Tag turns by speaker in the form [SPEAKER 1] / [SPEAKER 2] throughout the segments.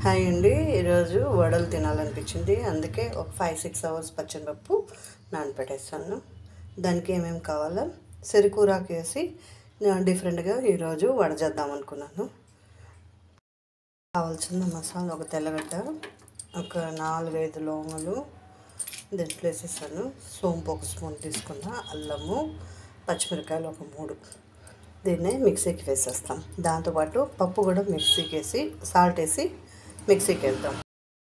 [SPEAKER 1] hi అండి ఈరోజు వడలు తినాలనిపించింది అందుకే ఒక ఫైవ్ సిక్స్ అవర్స్ పచ్చనిపప్పు నానపెట్టేస్తాను దానికి ఏమేమి కావాలో సిరికూరాకు వేసి డిఫరెంట్గా ఈరోజు వడ చేద్దాం అనుకున్నాను కావాల్సిన మసాలా ఒక తెల్లగడ్డ ఒక నాలుగైదు లోమలు దీంట్లో వేసేసాను సోంపు ఒక స్పూన్ తీసుకున్న అల్లము పచ్చిమిరకాయలు ఒక మూడు దీన్నే మిక్సీకి వేసేస్తాం దాంతోపాటు పప్పు కూడా మిక్సీకి వేసి సాల్ట్ వేసి మిక్సీకి వెళ్తాం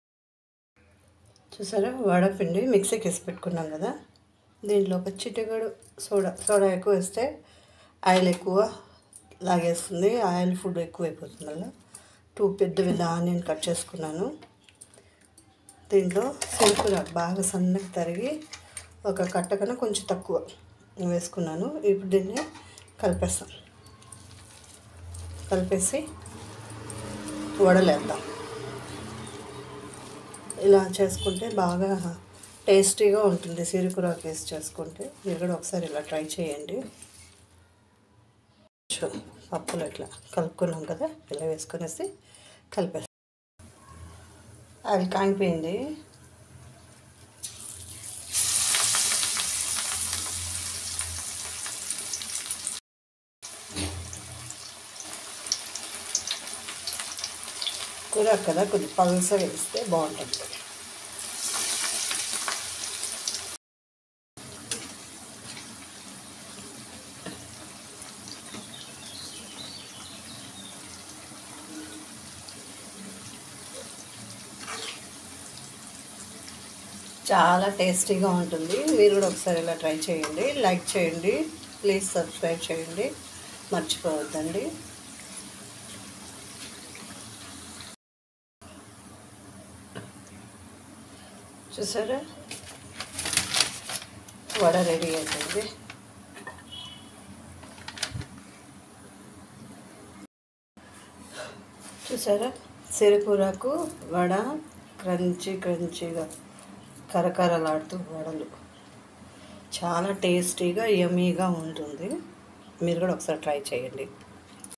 [SPEAKER 1] చూసారా వడపిండి మిక్సీకి వేసి పెట్టుకున్నాం కదా దీంట్లో ఒక చిటికడు సోడా సోడా ఎక్కువ వేస్తే ఆయిల్ ఎక్కువ లాగేస్తుంది ఆయిల్ ఫుడ్ ఎక్కువ అయిపోతుంది వల్ల టూ పెద్దవి ఆనియన్ కట్ చేసుకున్నాను దీంట్లో సిల్కుర బాగా సన్నగా తరిగి ఒక కట్ట కన్నా కొంచెం తక్కువ వేసుకున్నాను ఇప్పుడు దీన్ని కలిపేస్తాం కలిపేసి వడలేద్దాం ఇలా చేసుకుంటే బాగా టేస్టీగా ఉంటుంది సిరికూరాకు వేసి చేసుకుంటే మీరు కూడా ఒకసారి ఇలా ట్రై చేయండి పప్పులు ఇట్లా కలుపుకున్నాం కదా ఇలా వేసుకొనేసి కలిపేస్తాం అది కాగిపోయింది కూర కదా కొద్దిగా పల్సగా వేస్తే బాగుంటుంది చాలా టేస్టీగా ఉంటుంది మీరు కూడా ఒకసారి ఇలా ట్రై చేయండి లైక్ చేయండి ప్లీజ్ సబ్స్క్రైబ్ చేయండి మర్చిపోవద్దండి చూసారా వడ రెడీ అవుతుంది చూసారా సిరికూరకు వడ క్రంచీ క్రంచీగా కరకరలాడుతూ వడలు చాలా టేస్టీగా యమీగా ఉంటుంది మీరు కూడా ఒకసారి ట్రై చేయండి